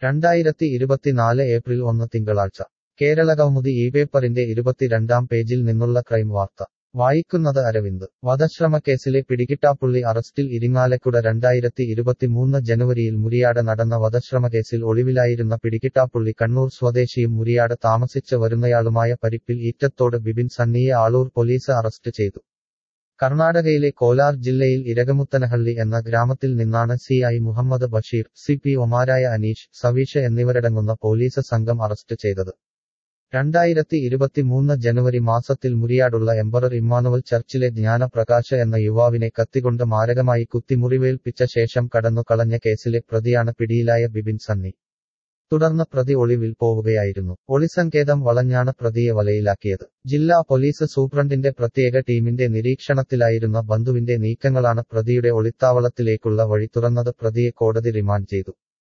രണ്ടായിരത്തി ഇരുപത്തിനാല് ഏപ്രിൽ ഒന്ന് തിങ്കളാഴ്ച കേരളകൗമുദി ഈ പേപ്പറിന്റെ ഇരുപത്തിരണ്ടാം പേജിൽ നിന്നുള്ള ക്രൈം വാർത്ത വായിക്കുന്നത് അരവിന്ദ് വധശ്രമക്കേസിലെ പിടികിട്ടാപ്പുള്ളി അറസ്റ്റിൽ ഇരിങ്ങാലക്കുട രണ്ടായിരത്തി ഇരുപത്തിമൂന്ന് ജനുവരിയിൽ മുരിയാട് നടന്ന വധശ്രമക്കേസിൽ ഒളിവിലായിരുന്ന പിടികിട്ടാപ്പുള്ളി കണ്ണൂർ സ്വദേശിയും മുരിയാട് താമസിച്ച് വരുന്നയാളുമായ പരിപ്പിൽ ഈറ്റത്തോട് ബിബിൻ സണ്ണിയെ ആളൂർ പോലീസ് അറസ്റ്റ് ചെയ്തു കർണാടകയിലെ കോലാർ ജില്ലയിൽ ഇരകമുത്തനഹള്ളി എന്ന ഗ്രാമത്തിൽ നിന്നാണ് C I Muhammad Basheer C P ഒമാരായ അനീഷ് സവീഷ് എന്നിവരടങ്ങുന്ന പോലീസ് സംഘം അറസ്റ്റ് ചെയ്തത് രണ്ടായിരത്തി ഇരുപത്തിമൂന്ന് ജനുവരി മാസത്തിൽ മുരിയാടുള്ള എംബറർ ഇമ്മാനുവൽ ചർച്ചിലെ ജ്ഞാനപ്രകാശ എന്ന യുവാവിനെ കത്തികൊണ്ട് മാരകമായി കുത്തിമുറിവേൽപ്പിച്ച ശേഷം കടന്നുകളഞ്ഞ കേസിലെ പ്രതിയാണ് പിടിയിലായ ബിബിൻ സണ്ണി തുടർന്ന് പ്രതി ഒളിവിൽ പോവുകയായിരുന്നു ഒളിസങ്കേതം വളഞ്ഞാണ് പ്രതിയെ വലയിലാക്കിയത് ജില്ലാ പോലീസ് സൂപ്രണ്ടിന്റെ പ്രത്യേക ടീമിന്റെ നിരീക്ഷണത്തിലായിരുന്ന ബന്ധുവിന്റെ നീക്കങ്ങളാണ് പ്രതിയുടെ ഒളിത്താവളത്തിലേക്കുള്ള വഴി തുറന്നത് പ്രതിയെ കോടതി റിമാൻഡ് ചെയ്തു